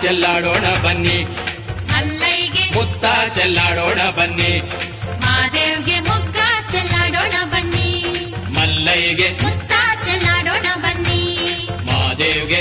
ಚೆಲ್ಲಾಡೋಣ ಬನ್ನಿ ಮಲ್ಲೈಗೆ ಮುತ್ತ ಚೆಲ್ಲಾಡೋಣ ಬನ್ನಿ ಮಾದೇವ್ಗೆ ಮೊಗ್ಗ ಚೆಲ್ಲಾಡೋಣ ಬನ್ನಿ ಮಲ್ಲಯ್ಯಗೆ ಮುತ್ತ ಚೆಲ್ಲಾಡೋಣ ಬನ್ನಿ ಮಾದೇವ್ಗೆ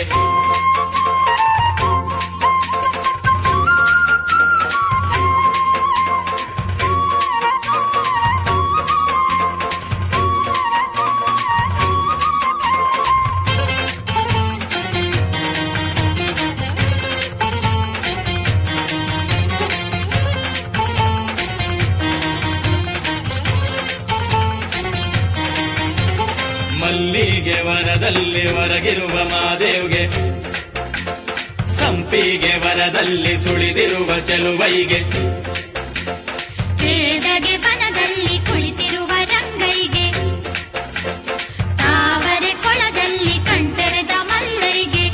ಮಲ್ಲಿಗೆ ವನದಲ್ಲಿ ಹೊರಗಿರುವ ಮಾದೇವ್ಗೆ ಸಂಪಿಗೆ ವನದಲ್ಲಿ ಸುಳಿದಿರುವ ಚೆಲುವೈಗೆ ಬೇಡಗೆ ಬನದಲ್ಲಿ ಕುಳಿತಿರುವ ರಂಗೈಗೆ ತಾವರೆ ಕೊಳದಲ್ಲಿ ಕಣ್ತೆರೆದ ಮಲ್ಲೈಗೆ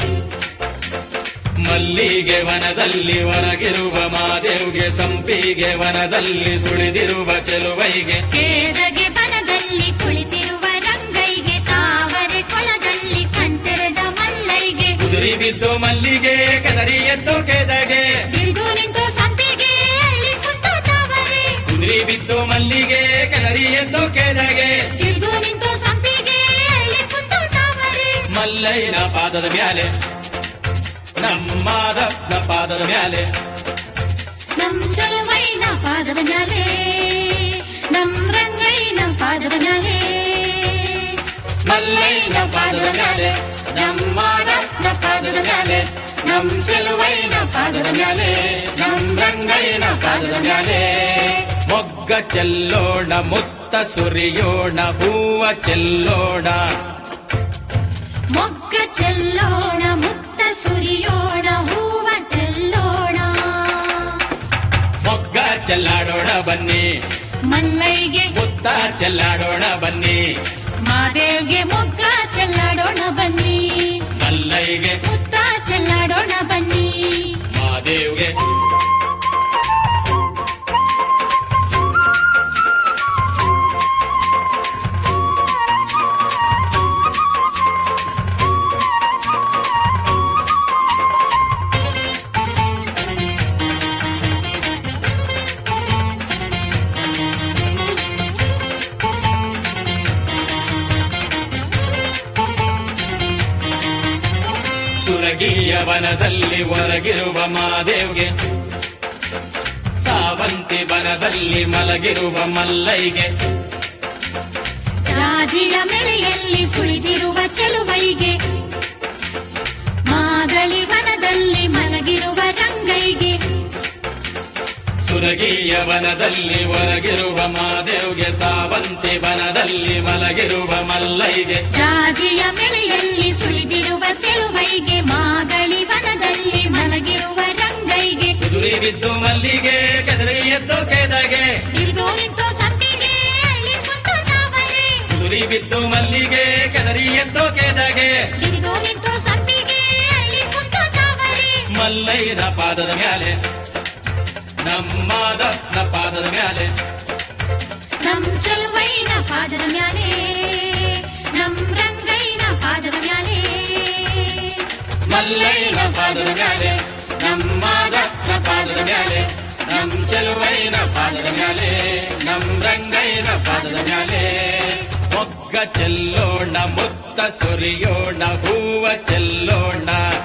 ಮಲ್ಲಿಗೆ ವನದಲ್ಲಿ ಹೊರಗಿರುವ ಮಾದೇವ್ಗೆ ಸಂಪಿಗೆ ವನದಲ್ಲಿ ಸುಳಿದಿರುವ ಚೆಲುವೈಗೆ ಬೇಡಗೆ ಬನದಲ್ಲಿ ಕುಳಿತಿರುವ ರಂಗೈಗೆ ತಾವರೆ ಕೊಳದಲ್ಲಿ ಕಣ್ತೆರೆದ ಮಲ್ಲೈಗೆ ಕುದುರಿ ಬಿದ್ದು ಮಲ್ಲಿಗೆ ಕೆದರಿ ಎದ್ದು ಕೆದಗೆ ಹಿಡಿದು ನಿಂತು ಸಂಪಿಗೆ ಅಳ್ಳಿ ಕುಂತು ತಾವರೆ ಕುದುರಿ ಬಿದ್ದು ಮಲ್ಲಿಗೆ ಕೆದರಿ ಎದ್ದು ಕೆದಗೆ ಹಿಡಿದು ನಿಂತು ಸಂಪಿಗೆ ಅಳ್ಳಿ ಕುಂತು ತಾವರೆ ಮಲ್ಲಯ್ಯನ ಪಾದದ ಮ್ಯಾಲೆ ನಮ್ಮಾದನ ಪಾದದ ಮ್ಯಾಲೆ ನಮ್ ಚಲುವೈನ ಪಾದದ ಮ್ಯಾಲೆ ನಮ್ ರಂಗೈನ ಪಾದದ ಮ್ಯಾಲೆ ಮಲ್ಲಯ್ಯನ ಪಾದದ ಮ್ಯಾಲೆ ನಮ್ಮಾದನ ಪಾದದ ಮ್ಯಾಲೆ ನಮ್ ಚಲುವೈನ ಪಾದದ ಮ್ಯಾಲೆ ನಮ್ ರಂಗೈನ ಪಾದದ ಮ್ಯಾಲೆ ಮೊಗ್ಗ ಚೆಲ್ಲೋಣ ಮುತ್ತ ಸುರಿಯೋಣ ಹೂವ ಚೆಲ್ಲೋಣ ಮೊಗ್ಗ ಚೆಲ್ಲೋಣ ಮುಕ್ತ ಸುರಿಯೋಣ ಹೂವ ಚೆಲ್ಲೋಣ ಮೊಗ್ಗ ಚೆಲ್ಲಾಡೋಣ ಬನ್ನಿ ಮಲ್ಲೈಗೆ ಮುತ್ತ ಚೆಲ್ಲಾಡೋಣ ಬನ್ನಿ ಮಾದೇವ್ಗೆ ಮೊಗ್ಗ ಚೆಲ್ಲಾಡೋಣ ಬನ್ನಿ ಮಲ್ಲಯ್ಯಗೆ ಮುತ್ತ ಚೆಲ್ಲಾಡೋಣ ಬನ್ನಿ ಮಾದೇವ್ಗೆ ಸುರಗಿಯ ವನದಲ್ಲಿ ಹೊರಗಿರುವ ಮಾದೇವ್ಗೆ ಸಾವಂತಿ ವನದಲ್ಲಿ ಮಲಗಿರುವ ಮಲ್ಲೈಗೆ ರಾಜಿಯ ಮೆಳೆಯಲ್ಲಿ ಸುಳಿದಿರುವ ಚೆಲುವೈಗೆ ಮಾಗಳಿ ವನದಲ್ಲಿ ಮಲಗಿರುವ ರಂಗೈಗೆ ಸುರಗಿಯ ವನದಲ್ಲಿ ಹೊರಗಿರುವ ಮಾದೇವ್ಗೆ ಸಾವಂತಿ ವನದಲ್ಲಿ ಮಲಗಿರುವ ಮಲ್ಲೈಗೆ ರಾಜಿಯ ಮೆಳೆಯಲ್ಲಿ ಸುಳಿದಿರುವ ಚೆಲುವೈಗೆ ಮಾಗಳಿ ವನದಲ್ಲಿ ಮಲಗಿರುವ ರಂಗೈಗೆ ಕುದುರಿ ಬಿದ್ದು ಮಲ್ಲಿಗೆ ಕೆದರಿ ಎದ್ದು ಕೆದಗೆ ಹಿಡಿದು ನಿಂತು ಸಂಪಿಗೆ ಅಳ್ಳಿ ಕುಂತು ತಾವರೆ ಕುದುರಿ ಬಿದ್ದು ಮಲ್ಲಿಗೆ ಕೆದರಿ ಎದ್ದು ಕೆದಗೆ ಹಿಡಿದು ನಿಂತು ಸಂಪಿಗೆ ಅಳ್ಳಿ ಕುಂತು ತಾವರೆ ಮಲ್ಲಯ್ಯನ ಪಾದದ ಮ್ಯಾಲೆ ನಮ್ಮಾದನ ಪಾದದ ಮ್ಯಾಲೆ ನಮ್ ಚಲುವೈನ ಪಾದದ ಮ್ಯಾಲೆ ನಮ್ ರಂಗೈನ ಪಾದದ ಮ್ಯಾಲೆ ಮಲ್ಲಯ್ಯನ ಪಾದದ ಮ್ಯಾಲೆ ನಮ್ಮಾದನ ಪಾದದ ಮ್ಯಾಲೆ ನಮ್ ಚೆಲುವೈನ ಪಾದದ ಮ್ಯಾಲೆ ನಮ್ ರಂಗೈನ ಪಾದದ ಮ್ಯಾಲೆ ಮೊಗ್ಗ ಚೆಲ್ಲೋಣ ಮುತ್ತ ಸುರಿಯೋಣ ಹೂವ ಚೆಲ್ಲೋಣ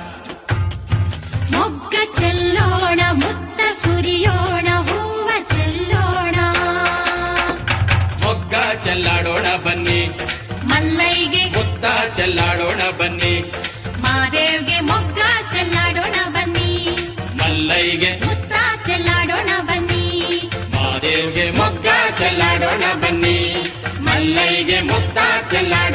ಮೊಗ್ಗ ಚೆಲ್ಲೋಣ ಮುತ್ತ ಸುರಿಯೋಣ ಹೂವ ಚೆಲ್ಲೋಣ ಮೊಗ್ಗ ಚೆಲ್ಲಾಡೋಣ ಬನ್ನಿ ಮಲ್ಲೈಗೆ ಮುತ್ತ ಚೆಲ್ಲಾಡೋಣ ಬನ್ನಿ ಮಾದೇವ್ಗೆ ಮೊಗ್ಗ ಚೆಲ್ಲಾಡೋಣ ಬನ್ನಿ ಮಲ್ಲೈಗೆ ಮುತ್ತ ಚೆಲ್ಲಾಡೋಣ ಬನ್ನಿ ಮಾದೇವ್ಗೆ ಮೊಗ್ಗ ಚೆಲ್ಲಾಡೋಣ ಬನ್ನಿ ಮಲ್ಲೈಗೆ ಮುತ್ತ ಚೆಲ್ಲಾಡೋಣ